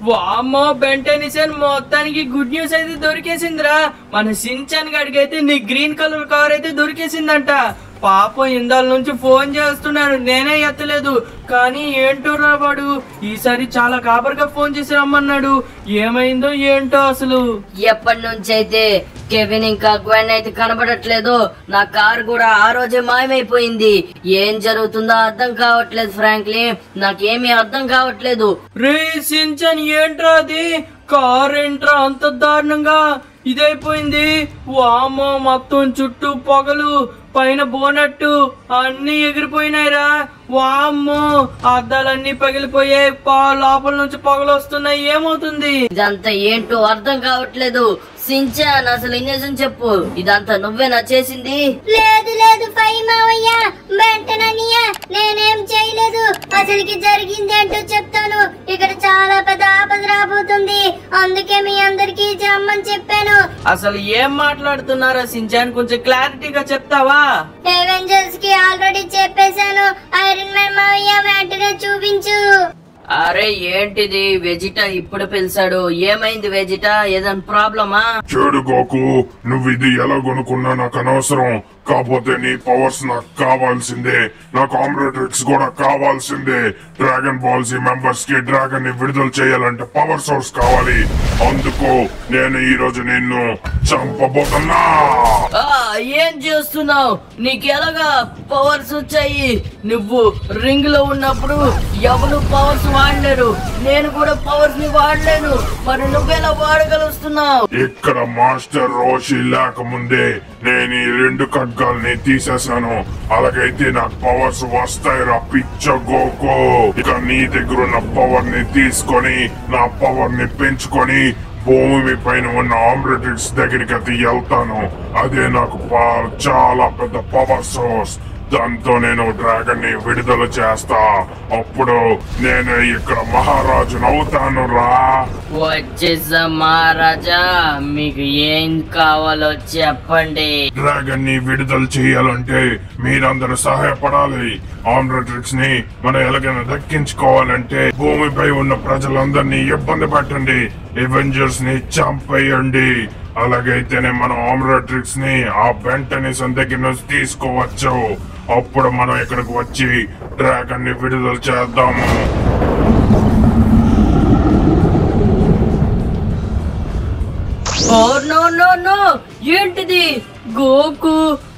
వామ్మో బెంటెనిసన్ మొత్తానికి good news అయితే దొరికేసిందిరా మన సించాన్ గడికి అయితే నీ గ్రీన్ కలర్ కార్ అయితే దొరికేసిందంట పాపం ఇందాల నుంచి ఫోన్ చేస్తున్నాడు నేనే ఎత్తలేదు కానీ ఏంటో రా వాడు ఈసారి చాలా కాబర్గా ఫోన్ చేసి రమ్మన్నాడు ఏమైందో ఏంటో అసలు ఎప్పటి నుంచి అయితే కెవిన్ ఇంకా గ్వెన్ అయితే కనబడట్లేదు నా కార్ కూడా ఆ రోజే మాయమైపోయింది ఏం జరుగుతుందో అర్థం కావట్లేదు ఫ్రాంక్లీ నాకేమీ అర్థం కావట్లేదు రే సించన్ ఏంట్రా అది కార్ ఏంట్రా అంత దారుణంగా ఇదైపోయింది వామ్మో మొత్తం చుట్టూ పొగలు పైన బోనట్టు అన్ని ఎగిరిపోయినాయిరా వామ్మో అద్దాలన్నీ పగిలిపోయాయి పా లోపల నుంచి పొగలు వస్తున్నాయి ఏమవుతుంది ఇదంతా ఏంటో అర్థం కావట్లేదు సించాన్ అసలు నిజం చెప్పు ఇదంతా నువ్వేనా చేసింది లేదు లేదు పై మావయ్య వెంటనయ్య నేనేం చేయలేదు అసలుకి జరిగింది ఏంటో చెప్తాను ఇక్కడ చాలా పెద్ద ఆపద రాబోతుంది అందుకే మీ అందరికి జమ్మని చెప్పాను అసలు ఏం మాట్లాడుతున్నారా సించాన్ కొంచెం క్లారిటీగా చెప్తావా అవెంజర్స్ కి ఆల్రెడీ చెప్పేశాను ఐరన్ మ్యాన్ మావయ్య వెంటనే చూపించు అరే ఏంటిది వెజిటా ఇప్పుడు పిలిచాడు ఏమైంది వెజిటా ఏదైనా ప్రాబ్లమా చూడు గోకు నువ్వు ఇది ఎలా కొనుక్కున్నా నాకు అనవసరం కాకపోతే నీ పవర్స్ నాకు కావాల్సిందే నాకు ఆమ్రోట్రిక్స్ కూడా కావాల్సిందే డ్రాగన్ బాల్స్ మెంబర్స్ కి డ్రాగన్ ని విడుదల చేయాలంటే పవర్ సోర్స్ కావాలి అందుకు నేను ఈ రోజు నిన్ను చంపబోతున్నా ఆ, ఏం చేస్తున్నావు నీకు ఎలాగా పవర్స్ వచ్చాయి నువ్వు రింగ్ లో ఉన్నప్పుడు ఎవరు పవర్స్ వాడలేరు నేను కూడా పవర్స్ ని వాడలేను మరి నువ్వెలా వాడగలుస్తున్నావు ఇక్కడ మాస్టర్ రోషి లేకముందే నేను ఈ రెండు ఖడ్గాల్ని తీసేశాను అలాగైతే నాకు పవర్స్ వస్తాయి రా పిచ్చ గోకో ఇక నీ దగ్గర ఉన్న పవర్ ని తీసుకొని నా పవర్ ని పెంచుకొని భూమి పైన ఉన్న ఆమ్రెటిక్స్ దగ్గరికి అది వెళ్తాను అదే నాకు పా- చాలా పెద్ద పవర్ సోర్స్ దాంతో నేను డ్రాగన్ ని విడుదల చేస్తా అప్పుడు నేను ఇక్కడ మహారాజును అవుతాను రా వచ్చేసా మహారాజా మీకు ఏం కావాలో చెప్పండి డ్రాగన్ ని విడుదల చేయాలంటే మీరందరూ సహాయపడాలి ఆమ్రట్రిక్స్ ని మనం ఎలాగైనా దక్కించుకోవాలంటే భూమిపై ఉన్న ప్రజలందరినీ ఇబ్బంది పెట్టండి ఎవెంజర్స్ ని చంపేయండి అలాగైతేనే మనం ఆమ్రట్రిక్స్ ని ఆ బెంటనిసన్ దగ్గర నుంచి తీసుకోవచ్చు అప్పుడు మనం ఇక్కడికి వచ్చి డ్రాగన్ ని విడుదల చేద్దాము ఓ నో నో నో ఏంటిది గోకు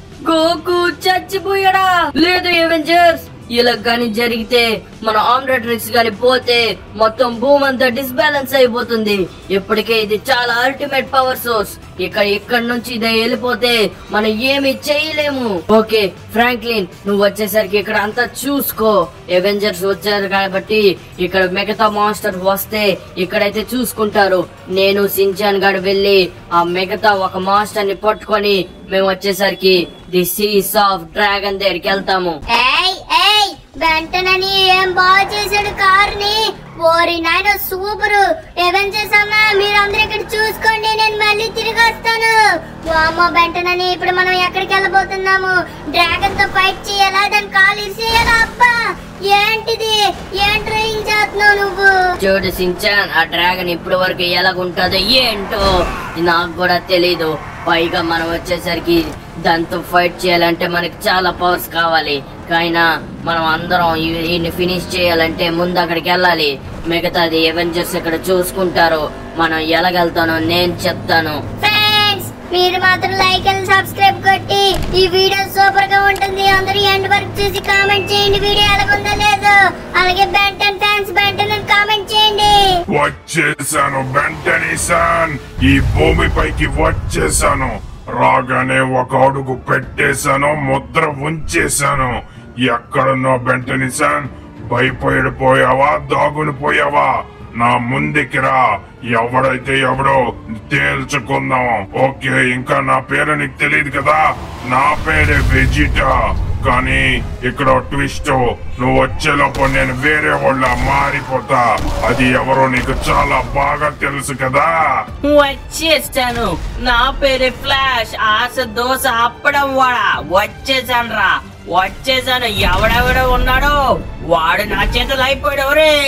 గోకు చచ్చిపోయాడా లేదు ఎవెంజర్స్ ఇలా గాని జరిగితే మన ఆమ్రట్రిక్స్ గాని పోతే మొత్తం భూమి అంతా డిస్బ్యాలెన్స్ అయిపోతుంది ఇప్పటికే ఇది చాలా అల్టిమేట్ పవర్ సోర్స్ ఇక ఇక్కడ నుంచి ఇదే వెళ్ళిపోతే మనం ఏమి చేయలేము ఓకే ఫ్రాంక్లిన్ నువ్వు వచ్చేసరికి ఇక్కడ అంతా చూసుకో ఎవెంజర్స్ వచ్చారు కాబట్టి ఇక్కడ మిగతా మాన్స్టర్ వస్తే ఇక్కడైతే చూసుకుంటారు నేను సించాన్ గారు వెళ్ళి ఆ మిగతా ఒక మాస్టర్ ని పట్టుకొని మేము వచ్చేసరికి ది సీస్ ఆఫ్ డ్రాగన్ దగ్గరికి వెళ్తాము ఏయ్ ఏయ్ వెంటనని ఏం బాగా చేశాడు కార్ ని ఓరి నాయన సూపర్ ఎవెంజర్స్ అన్న మీరందరూ ఇక్కడ చూసుకోండి నేను మళ్ళీ తిరిగి వస్తాను వామ్మో వెంటనని ఇప్పుడు మనం ఎక్కడికి వెళ్ళబోతున్నాము డ్రాగన్ తో ఫైట్ చేయాలా దాన్ని కాల్ చేయాలా అబ్బా ఏంటిది ఏం ట్రైన్ చేస్తున్నావు నువ్వు చూడు సించాన్ ఆ డ్రాగన్ ఇప్పటి వరకు ఎలాగుంటుందో ఏంటో నాకు కూడా తెలీదు పైగా మనం వచ్చేసరికి దాంతో ఫైట్ చేయాలంటే మనకి చాలా పవర్స్ కావాలి కాయినా మనం అందరం ఈ- ఈయన్ని ఫినిష్ చేయాలంటే ముందు అక్కడికి వెళ్ళాలి మిగతాది ఎవెంజర్స్ ఇక్కడ చూసుకుంటారు మనం ఎలాగెళ్తానో నేను చెప్తాను ఫ్రెండ్స్ మీరు మాత్రం లైక్ అండ్ సబ్స్క్రైబ్ కొట్టి ఈ వీడియో సూపర్ గా ఉంటుంది అందరూ ఎండ్ వరకు చూసి కామెంట్ చేయండి వీడియో ఎలాగుందో లేదో అలాగే బెంటన్ ఫ్యాన్స్ బెంటన్ అని కామెంట్ చేయండి వచ్చేసాను బెంటనిసాన్ ఈ భూమిపైకి వచ్చేసాను రాగానే ఒక అడుగు పెట్టేశాను ముద్ర ఉంచేశాను ఎక్కడున్నా బెంటనిసాన్ భయపడి పోయావా దాగుని పోయావా నా ముందుకి రా ఎవడైతే ఎవడో తేల్చుకుందాం ఓకే ఇంకా నా పేరు నీకు తెలియదు కదా నా పేరే వెజిటా కానీ ఇక్కడ ట్విస్ట్ నువ్వు వచ్చేలోపు నేను వేరే వాళ్ళ మారిపోతా అది ఎవరో నీకు చాలా బాగా తెలుసు కదా వచ్చేసాను నా పేరే ఫ్లాష్ ఆశ దోశ అప్పడం వాడా వచ్చేసాను రా వచ్చేసాను ఎవడెవడ ఉన్నాడో వాడు నా చేతులు అయిపోయాడు ఒరే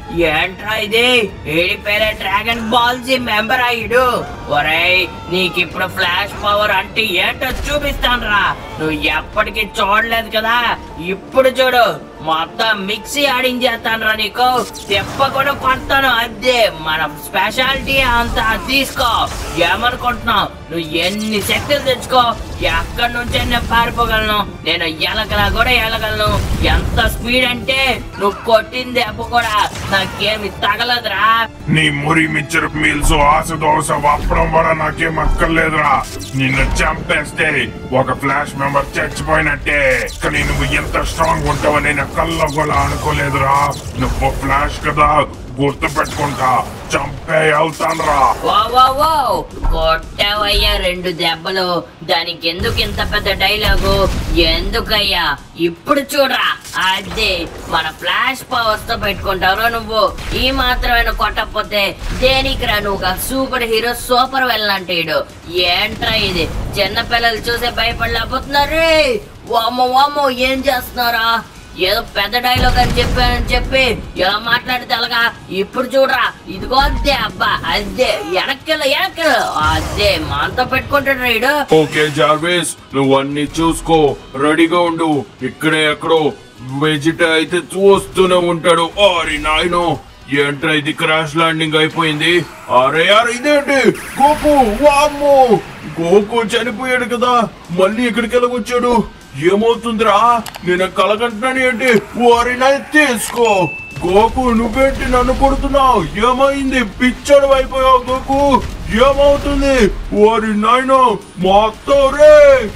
ఏంట్రా ఇది ఏడి పేరే డ్రాగన్ బాల్ జీ మెంబర్ అయ్యుడు ఒరేయ్ నీకు ఇప్పుడు ఫ్లాష్ పవర్ అంటే ఏంటో చూపిస్తానురా నువ్వు ఎప్పటికీ చూడలేదు కదా ఇప్పుడు చూడు మొత్తం మిక్సీ ఆడించేస్తానురా నీకు దెబ్బ కూడా కొడతాను అదే మన స్పెషాలిటీ అంతా తీసుకో ఏమనుకుంటున్నావు నువ్వు ఎన్ని శక్తులు తెచ్చుకో ఎక్కడి నుంచి నేను పారిపోగలను నేను ఎలగలా కూడా ఎలగలను ఎంత స్పీడ్ అంటే నువ్వు కొట్టిన దెబ్బ కూడా నాకేమి తగలదురా నీ మురి మిచ్చర్ మీల్స్ ఆశ దోశ వప్పడం వల్ల నాకేం అక్కర్లేదురా నిన్ను చంపేస్తే ఒక ఫ్లాష్ మెంబర్ చచ్చిపోయినట్టే కానీ నువ్వు ఎంత స్ట్రాంగ్ ఉంటావని నేను కళ్ళ కూడా అనుకోలేదురా నువ్వు ఫ్లాష్ కదా గుర్తు పెట్టుకుంటా చంపే వెళ్తానురా వా వా వా కొట్టావయ్యా రెండు దెబ్బలు దానికి ఎందుకు ఇంత పెద్ద డైలాగు ఎందుకయ్యా ఇప్పుడు చూడరా అదే మన ఫ్లాష్ పవర్స్ తో పెట్టుకుంటావు నువ్వు ఈ మాత్రమే కొట్టకపోతే దేనికిరా నువ్వు ఒక సూపర్ హీరో సూపర్ వెళ్ళంటాడు ఏంట్రా ఇది చిన్న పిల్లలు చూసే భయపడలేకపోతున్నారు వామ్మో వామ్మో ఏం చేస్తున్నారా ఏదో పెద్ద డైలాగ్ అని చెప్పానని చెప్పి ఎలా మాట్లాడితే అలాగా ఇప్పుడు చూడరా ఇదిగో అదే అబ్బా అదే వెనక్కెళ్ళ వెనక్కెళ్ళ అదే మనతో పెట్టుకుంటాడు రైడు ఓకే జార్వేస్ నువ్వు అన్ని చూసుకో రెడీగా ఉండు ఇక్కడే ఎక్కడో వెజిట అయితే చూస్తూనే ఉంటాడు అరే నాయనో ఏంట్రా ఇది క్రాష్ ల్యాండింగ్ అయిపోయింది అరే అరే ఇదేంటి గోకు వామ్మో గోకు చనిపోయాడు కదా మళ్ళీ ఇక్కడికి వెళ్ళకొచ్చాడు ఏమవుతుందిరా నేను కలగంటున్నాను ఏంటి వారి నాయ తీసుకో గోకు నువ్వేంటి నన్ను కొడుతున్నావు ఏమైంది పిచ్చడు అయిపోయావు గోకు ఏమవుతుంది వారి నాయన మొత్తం రే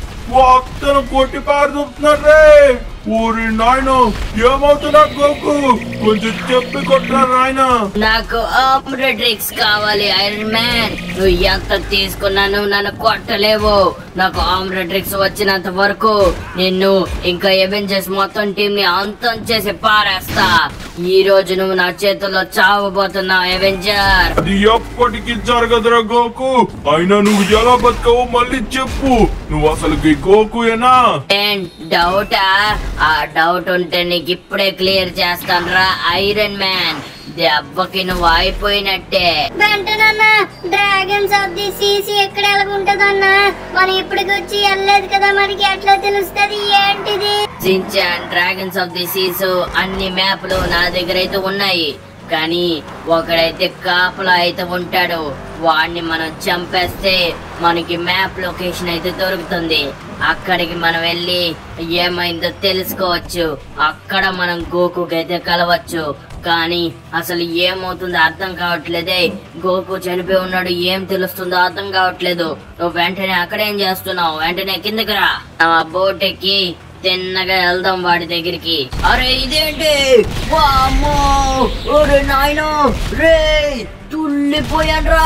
మొత్తం కొట్టి పారుతున్నారు రే ఊరి నాయన ఏమవుతున్నా గోకు కొంచెం చెప్పి కొట్టరా నాయన నాకు ఆమ్రెడ్రిక్స్ కావాలి ఐరన్ మ్యాన్ నువ్వు ఎంత తీసుకున్నా నువ్వు నన్ను కొట్టలేవు నాకు ఆమ్రెడ్రిక్స్ వచ్చినంత వరకు నిన్ను ఇంకా ఎవెంజర్స్ మొత్తం టీం ని అంతం చేసి పారేస్తా ఈ రోజు నువ్వు నా చేతుల్లో చావబోతున్నావు ఎవెంజర్ అది ఎప్పటికి జరగదురా గోకు అయినా నువ్వు ఎలా బతకవో మళ్ళీ చెప్పు నువ్వు అసలు గోకుయేనా ఏం డౌటా ఆ డౌట్ ఉంటే నీకు ఇప్పుడే క్లియర్ చేస్తాను రా ఐరన్ మ్యాన్ దెబ్బకి నువ్వు అయిపోయినట్టే వెంటనన్న డ్రాగన్స్ ఆఫ్ ది సీసీ ఎక్కడ ఎలాగుంటదన్న మనం ఇప్పటికి వచ్చి వెళ్ళలేదు కదా మనకి ఎట్లా తెలుస్తది ఏంటిది జించాన్ డ్రాగన్స్ ఆఫ్ ది సీస్ అన్ని మ్యాప్లు నా దగ్గర అయితే ఉన్నాయి కానీ ఒకడైతే కాపలా అయితే ఉంటాడు వాడిని మనం చంపేస్తే మనకి మ్యాప్ లొకేషన్ అయితే దొరుకుతుంది అక్కడికి మనం వెళ్ళి ఏమైందో తెలుసుకోవచ్చు అక్కడ మనం గోకుకి అయితే కలవచ్చు కానీ అసలు ఏమవుతుందో అర్థం కావట్లేదే గోకు చనిపోయి ఉన్నాడు ఏం తెలుస్తుందో అర్థం కావట్లేదు నువ్వు వెంటనే అక్కడేం చేస్తున్నావు వెంటనే కిందకి రా ఆ బోట్ ఎక్కి తిన్నగా వెళ్దాం వాడి దగ్గరికి అరే ఇదేంటి వామ్మో ఒరే నాయనో రే తుల్లిపోయాడ్రా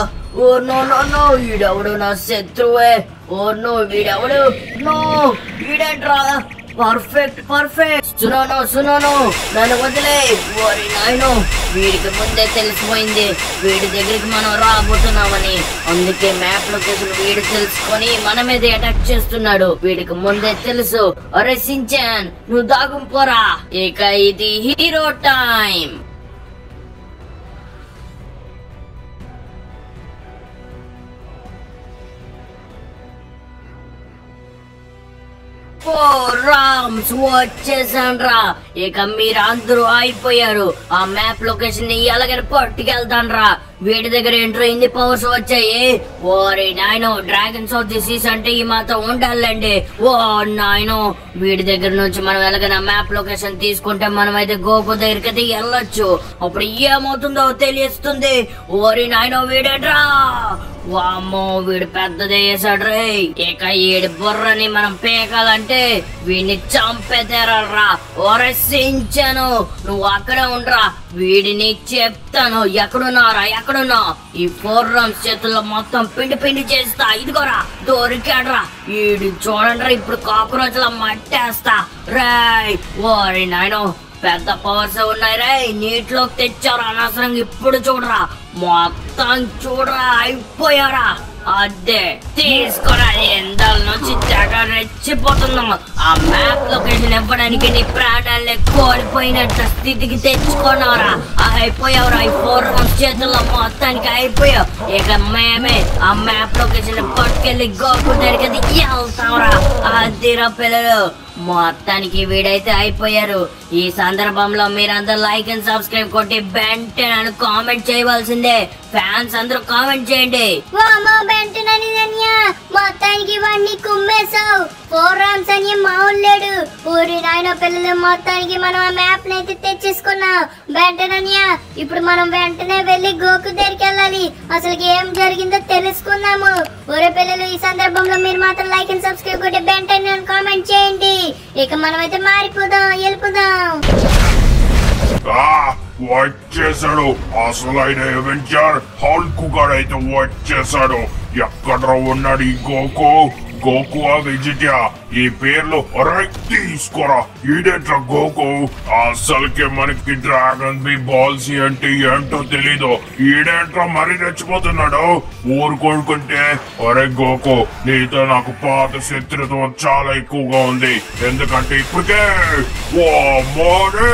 ఓ నో నో నో వీడెవడు నా శత్రువే ఓ నో వీడెవడు నో వీడేంట్రా పర్ఫెక్ట్ పర్ఫెక్ట్ సునోను సునోను నన్ను వదిలే ఓరి నాయనో వీడికి ముందే తెలిసిపోయింది వీడి దగ్గరికి మనం రాబోతున్నామని అందుకే మ్యాప్ లొకేషన్ వీడు తెలుసుకొని మన మీద అటాక్ చేస్తున్నాడు వీడికి ముందే తెలుసు అరే సించాన్ నువ్వు దాగుంపోరా ఇక ఇది హీరో టైం ఓ రామ్స్ వచ్చేసాను రా ఇక మీరు అందరూ అయిపోయారు ఆ మ్యాప్ లొకేషన్ ని ఎలాగైనా పట్టుకెళ్తాను రా వీడి దగ్గర ఏంట్రో ఇన్ని పవర్స్ వచ్చాయి ఓరి నాయనో డ్రాగన్స్ ఆఫ్ ది సీస్ అంటే ఈ మాత్రం ఉండాలండి ఓ నాయనో వీడి దగ్గర నుంచి మనం ఎలాగైనా మ్యాప్ లొకేషన్ తీసుకుంటే మనం అయితే గోకు దగ్గరికి అయితే వెళ్ళొచ్చు అప్పుడు ఏమవుతుందో తెలియస్తుంది ఓరి నాయనో వీడేట్రా వామ్మో వీడు పెద్దదే వేసాడు రే ఇక ఈడి బుర్రని మనం పేకాలంటే వీడిని చంపేతేరరా ఒరసించాను నువ్వు అక్కడే ఉండరా వీడిని చెప్తాను ఎక్కడున్నారా ఎక్కడున్నా ఈ ఫోర్ రమ్స్ చేతుల్లో మొత్తం పిండి పిండి చేస్తా ఇదిగోరా దొరికాడ్రా వీడు చూడండి ఇప్పుడు కాక్రోచ్ల మట్టేస్తా రాయ్ ఓరి నాయనో పెద్ద పవర్స్ ఉన్నాయి రే నీటిలోకి తెచ్చారు అనవసరంగా ఇప్పుడు చూడరా మొత్తం చూడరా అయిపోయారా అదే తీసుకురా ఎండల నుంచి తెగ రెచ్చిపోతున్నాము ఆ మ్యాప్ లొకేషన్ ఇవ్వడానికి నీ ప్రాణాలే కోల్పోయినట్టు స్థితికి తెచ్చుకున్నావురా అయిపోయావురా ఈ ఫోర్ రౌండ్స్ చేతుల్లో మొత్తానికి అయిపోయావు ఇక మేమే ఆ మ్యాప్ లొకేషన్ పట్టుకెళ్ళి గోకు దగ్గరికి వెళ్తావురా అదిరా పిల్లలు మొత్తానికి వీడైతే అయిపోయారు ఈ సందర్భంలో మీరందరూ లైక్ అండ్ సబ్స్క్రైబ్ కొట్టి బెంటెన్ అని కామెంట్ చేయవలసిందే ఫ్యాన్స్ అందరూ కామెంట్ చేయండి వామో బెంటనని ధన్య మొత్తానికి ఇవన్నీ కుమ్మేశావు ఫోర్ రామ్స్ అని మామూలు లేడు ఊరి నాయన పిల్లలు మొత్తానికి మనం ఆ మ్యాప్ అయితే తెచ్చేసుకున్నాం బెంటనన్య ఇప్పుడు మనం వెంటనే వెళ్ళి గోకు దగ్గరికి వెళ్ళాలి అసలు ఏం జరిగిందో తెలుసుకుందాము ఊరి పిల్లలు ఈ సందర్భంలో మీరు మాత్రం లైక్ అండ్ సబ్స్క్రైబ్ కొట్టి బెంటన్ అని కామెంట్ చేయండి ఇక మనం అయితే మారిపోదాం వెళ్ళిపోదాం ఆ వచ్చేసాడు అసలైన ఎవెంజర్ హల్క్ గాడైతే వచ్చేసాడు ఎక్కడ ఉన్నాడు ఈ గోకు గోకు ఆ వెజిటా ఈ పేర్లు అరే తీసుకోరా ఈడేట్రా గోకు అసలుకే మనకి డ్రాగన్ బి బాల్సీ అంటే ఏంటో తెలీదు ఈడేట్రా మరీ రెచ్చిపోతున్నాడు ఊరుకోనుకుంటే అరే గోకు నీతో నాకు పాత శత్రుత్వం చాలా ఎక్కువగా ఉంది ఎందుకంటే ఇప్పటికే ఓ మోరే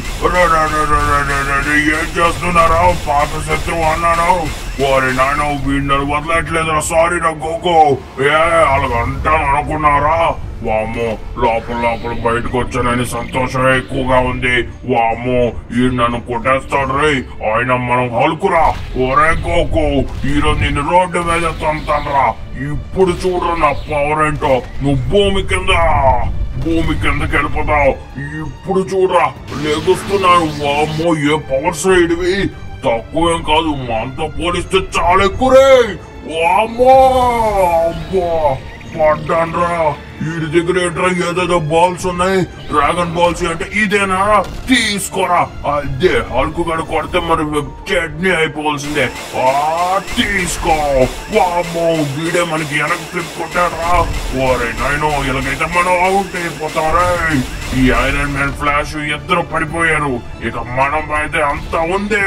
ఏం చేస్తున్నారా పాత శత్రువు అన్నాను వారి నాయన వీడిని వదలట్లేదురా సారీ రా గోకో ఏ అలాగంటాను అనుకున్నారా వామ్మో లోపల లోపల బయటకు వచ్చానని సంతోషమే ఎక్కువగా ఉంది వామ్మో ఈ నన్ను కొట్టేస్తాడు రే ఆయన మనం హలుకురా ఒరే గోకు ఈరోజు నిన్ను రోడ్డు మీద తంతానరా ఇప్పుడు చూడరా నా పవర్ ఏంటో నువ్వు భూమి కింద భూమి కిందకి వెళ్ళిపోతావు ఇప్పుడు చూడరా లెగుస్తున్నాను వామ్మో ఏ పవర్ సైడ్వి తక్కువేం కాదు మనతో పోలిస్తే చాలా ఎక్కువరే వామ్మో అబ్బా పడ్డాన్రా వీడి దగ్గర ఏంట్రా ఏదేదో బాల్స్ ఉన్నాయి డ్రాగన్ బాల్స్ అంటే ఇదేనా తీసుకోరా అదే హల్కు గడు కొడితే మరి చట్నీ అయిపోవాల్సిందే ఆ తీసుకో వామ్మో వీడే మనకి వెనక ఫ్లిప్ కొట్టాడ్రా ఓరే నాయనో ఇలాగైతే మనం అవుట్ అయిపోతారే ఈ ఐరన్ మ్యాన్ ఫ్లాష్ ఇద్దరు పడిపోయారు ఇక మనం అయితే అంతా ఉంది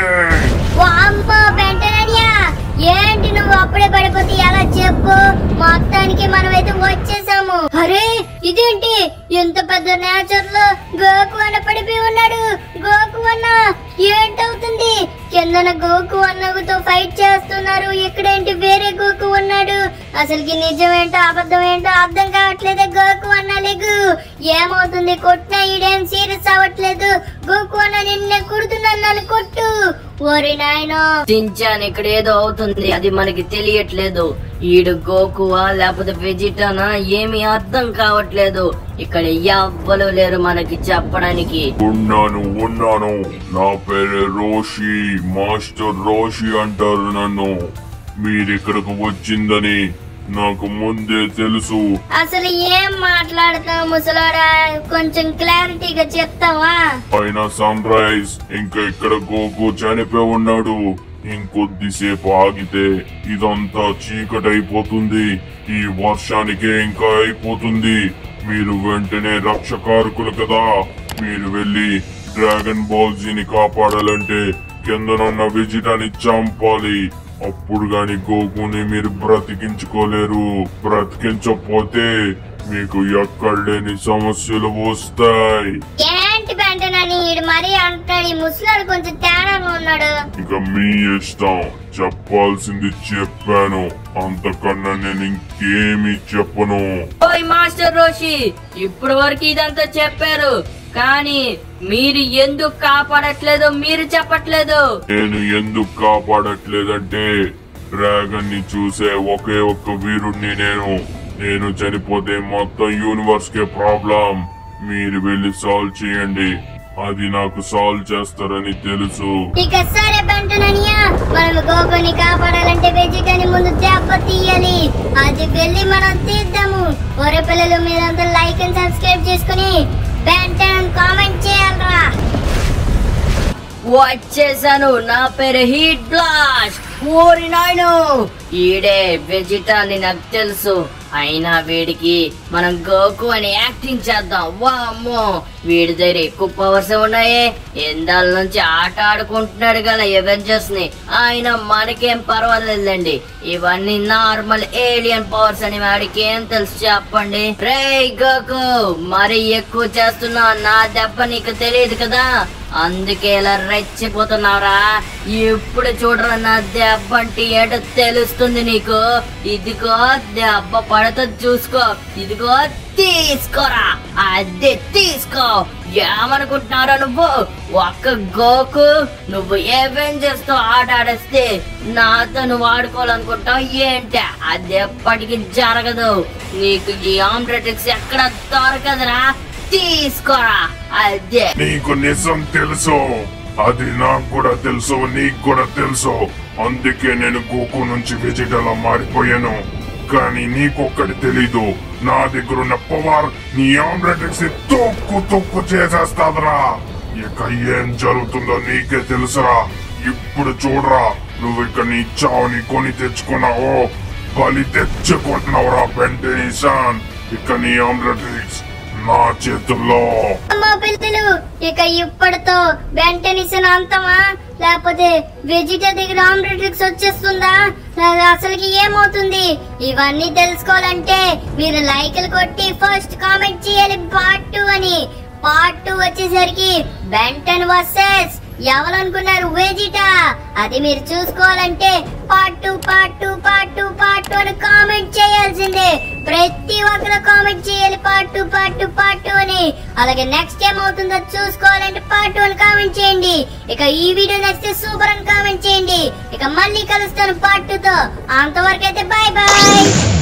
వామ్మో బెంటనన్యా ఏంటి నువ్వు అప్పుడే పడిపోతే ఎలా చెప్పు మొత్తానికి మనమైతే వచ్చేసాము అరే ఇదేంటి ఎంత పెద్ద నేచర్ లో గోకు అన్న పడిపోయి ఉన్నాడు గోకు అన్న ఏంటవుతుంది కిందన గోకు అన్నతో ఫైట్ చేస్తున్నారు ఇక్కడేంటి వేరే గోకు ఉన్నాడు అసలుకి నిజమేంటో అబద్ధం ఏంటో అర్థం కావట్లేదు గోకు అన్న లేగు ఏమవుతుంది కొట్టినా ఈడేం సీరియస్ అవ్వట్లేదు గోకు అన్న నిన్నే కుడుతున్నాను నన్ను కొట్టు ఓరి నాయనో సించాన్ ఇక్కడ ఏదో అవుతుంది అది మనకి తెలియట్లేదు ఈడు గోకువా లేకపోతే వెజిటానా ఏమీ అర్థం కావట్లేదు ఇక్కడ ఎవ్వరు లేరు మనకి చెప్పడానికి ఉన్నాను ఉన్నాను నా పేరు రోషి మాస్టర్ రోషి అంటారు నన్ను మీరిక్కడికి వచ్చిందని నాకు ముందే తెలుసు అసలు ఏం మాట్లాడుతావు ముసలోడా కొంచెం క్లారిటీగా చెప్తావా అయినా సన్ రైజ్ ఇంకా ఇక్కడ గోకు చనిపోయి ఉన్నాడు ఇంకొద్దిసేపు ఆగితే ఇదంతా చీకటైపోతుంది ఈ వర్షానికే ఇంకా అయిపోతుంది మీరు వెంటనే రక్షకారకులు కదా మీరు వెళ్ళి డ్రాగన్ బాల్జీని కాపాడాలంటే కిందనున్న విజిటాని చంపాలి అప్పుడు గాని గోకుని మీరు బ్రతికించుకోలేరు బ్రతికించకపోతే మీకు ఎక్కడ లేని సమస్యలు వస్తాయి ఏంటి వెంటనని ఈడు మరీ అంటున్నాడు ఈ ముసలాడు కొంచెం తేడాగా ఉన్నాడు ఇక మీ ఇష్టం చెప్పాల్సింది చెప్పాను అంతకన్నా నేను ఇంకేమీ చెప్పను ఓయ్ మాస్టర్ రోషి ఇప్పుడు వరకు ఇదంతా చెప్పారు కానీ మీరు ఎందుకు కాపాడట్లేదో మీరు చెప్పట్లేదు నేను ఎందుకు కాపాడట్లేదంటే డ్రాగన్ ని చూసే ఒకే ఒక్క వీరుణ్ణి నేను నేను చనిపోతే మొత్తం యూనివర్స్ కే ప్రాబ్లం మీరు వెళ్ళి సాల్వ్ చేయండి అది నాకు సాల్వ్ చేస్తారని తెలుసు ఇక సరే బంటననియా మనం గోకుని కాపాడాలంటే వెజిటని ముందు దెబ్బ తీయాలి అది వెళ్ళి మనం తీద్దాము ఒరే పిల్లలు మీరంతా లైక్ అండ్ సబ్స్క్రైబ్ చేసుకుని వెంటనే కామెంట్ చేయాలరా వచ్చేసాను నా పేరు హీట్ బ్లాస్ట్ ఓరి నాయను ఈడే వెజిటా అని నాకు తెలుసు అయినా వీడికి మనం గోకు అని యాక్టింగ్ చేద్దాం వామ్మో వీడి దగ్గర ఎక్కువ పవర్స్ ఉన్నాయి ఎందాల నుంచి ఆట ఆడుకుంటున్నాడు కదా ఎవెంజర్స్ ని ఆయన మనకేం పర్వాలేదండి ఇవన్నీ నార్మల్ ఏలియన్ పవర్స్ అని వాడికి ఏం తెలుసు చెప్పండి రే గోకు మరి ఎక్కువ చేస్తున్నావు నా దెబ్బ నీకు తెలియదు కదా అందుకే ఇలా రెచ్చిపోతున్నావురా ఇప్పుడు చూడరా నా దెబ్బ అంటే ఏంటో తెలుస్తుంది నీకు ఇదిగో దెబ్బ పడుతుంది చూసుకో ఇదిగో తీసుకోరా అదే తీసుకో ఏమనుకుంటున్నారా నువ్వు ఒక్క గోకు నువ్వు ఎవెంజర్స్ తో ఆట ఆడేస్తే నాతో నువ్వు ఆడుకోవాలనుకుంటావు ఏంటి అది ఎప్పటికీ జరగదు నీకు ఈ ఆమ్రెటిక్స్ ఎక్కడ దొరకదురా తీసుకోరా అదే నీకు నిజం తెలుసు అది నాకు కూడా తెలుసు నీకు కూడా తెలుసు అందుకే నేను గోకు నుంచి వెజిటలా మారిపోయాను కానీ నీకొక్కటి తెలీదు నా దగ్గర ఉన్న పవర్ నీ ఆమ్లెట్స్ ని తొక్కు తొక్కు చేసేస్తాదరా ఇక ఏం జరుగుతుందో నీకే తెలుసురా ఇప్పుడు చూడరా నువ్వు ఇక నీ చావుని కొని తెచ్చుకున్నావో బలి తెచ్చుకుంటున్నావురా బెంటేసాన్ ఇక నీ ఆమ్లెట్స్ నా చేతుల్లో అమ్మా పిల్లలు ఇక ఇప్పటితో వెంటనిసిన అంతమా లేకపోతే వెజిటా దగ్గర ఆమ్లెట్రిక్స్ వచ్చేస్తుందా లేదా అసలుకి ఏమవుతుంది ఇవన్నీ తెలుసుకోవాలంటే మీరు లైకులు కొట్టి ఫస్ట్ కామెంట్ చేయాలి పార్ట్ టూ అని పార్ట్ టూ వచ్చేసరికి బెంటన్ వర్సెస్ ఎవరనుకున్నారు వెజిటా అది మీరు చూసుకోవాలంటే part two part two part two part two అని కామెంట్ చేయాల్సిందే ప్రతి ఒక్కరు కామెంట్ చేయాలి part two part two part two అని అలాగే నెక్స్ట్ ఏం అవుతుందో చూసుకోవాలంటే పార్ట్ టూ అని కామెంట్ చేయండి ఇక ఈ వీడియో నచ్చితే సూపర్ అని కామెంట్ చేయండి ఇక మళ్ళీ కలుస్తాను పార్ట్ టూ తో అంతవరకు అయితే బాయ్ బాయ్